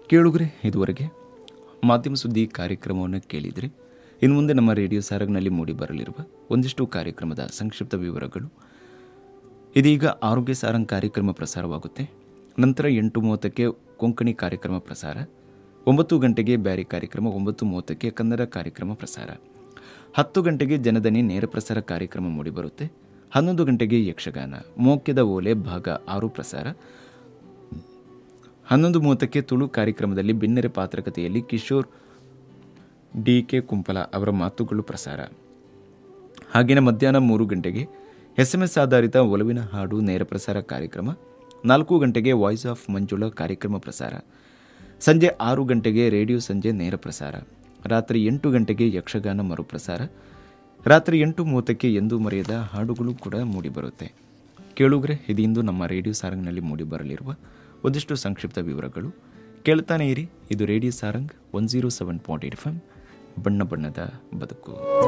ಕೇಳುಗರೆ ಇದುವರೆಗೆ ಮಾಧ್ಯಮ ಸುದ್ದಿ ಕಾರ್ಯಕ್ರಮವನ್ನು ಕೇಳಿದ್ರಿ ಇನ್ನು ಮುಂದೆ ನಮ್ಮ ರೇಡಿಯೋ ಸಾರಗ್ನಲ್ಲಿ ಮೂಡಿ ಬರಲಿರುವ ಒಂದಿಷ್ಟು ಕಾರ್ಯಕ್ರಮದ ಸಂಕ್ಷಿಪ್ತ ವಿವರಗಳು ಇದೀಗ ಆರೋಗ್ಯ ಸಾರಂಗ್ ಕಾರ್ಯಕ್ರಮ ಪ್ರಸಾರವಾಗುತ್ತೆ ನಂತರ ಎಂಟು ಮೂವತ್ತಕ್ಕೆ ಕೊಂಕಣಿ ಕಾರ್ಯಕ್ರಮ ಪ್ರಸಾರ ಒಂಬತ್ತು ಗಂಟೆಗೆ ಬ್ಯಾರಿ ಕಾರ್ಯಕ್ರಮ ಒಂಬತ್ತು ಮೂವತ್ತಕ್ಕೆ ಕನ್ನಡ ಕಾರ್ಯಕ್ರಮ ಪ್ರಸಾರ ಹತ್ತು ಗಂಟೆಗೆ ಜನದನಿ ನೇರ ಪ್ರಸಾರ ಕಾರ್ಯಕ್ರಮ ಮೂಡಿಬರುತ್ತೆ ಹನ್ನೊಂದು ಗಂಟೆಗೆ ಯಕ್ಷಗಾನ ಮೋಕ್ಯದ ಓಲೆ ಭಾಗ ಆರು ಪ್ರಸಾರ ಹನ್ನೊಂದು ಮೂವತ್ತಕ್ಕೆ ತುಳು ಕಾರ್ಯಕ್ರಮದಲ್ಲಿ ಬಿನ್ನರೆ ಪಾತ್ರಕತೆಯಲ್ಲಿ ಕಿಶೋರ್ ಡಿ ಕೆ ಕುಂಪಲ ಅವರ ಮಾತುಗಳು ಪ್ರಸಾರ ಹಾಗೆಯೇ ಮಧ್ಯಾಹ್ನ ಮೂರು ಗಂಟೆಗೆ ಎಸ್ ಎಂ ಎಸ್ ಆಧಾರಿತ ಒಲವಿನ ಹಾಡು ನೇರ ಪ್ರಸಾರ ಕಾರ್ಯಕ್ರಮ ನಾಲ್ಕು ಗಂಟೆಗೆ ವಾಯ್ಸ್ ಆಫ್ ಮಂಜುಳಾ ಕಾರ್ಯಕ್ರಮ ಪ್ರಸಾರ ಸಂಜೆ ಆರು ಗಂಟೆಗೆ ರೇಡಿಯೋ ಸಂಜೆ ನೇರ ಪ್ರಸಾರ ರಾತ್ರಿ ಎಂಟು ಗಂಟೆಗೆ ಯಕ್ಷಗಾನ ಮರುಪ್ರಸಾರ ರಾತ್ರಿ ಎಂಟು ಮೂವತ್ತಕ್ಕೆ ಎಂದೂ ಮರೆಯದ ಹಾಡುಗಳು ಕೂಡ ಮೂಡಿಬರುತ್ತೆ ಕೇಳುಗರೆ ಇದೀಂದು ನಮ್ಮ ರೇಡಿಯೋ ಸಾರಂಗ್ನಲ್ಲಿ ಮೂಡಿಬರಲಿರುವ ಒಂದಿಷ್ಟು ಸಂಕ್ಷಿಪ್ತ ವಿವರಗಳು ಕೇಳ್ತಾನೆ ಇರಿ ಇದು radio Sarang one zero seven point eight five ಬಣ್ಣ ಬಣ್ಣದ ಬದುಕು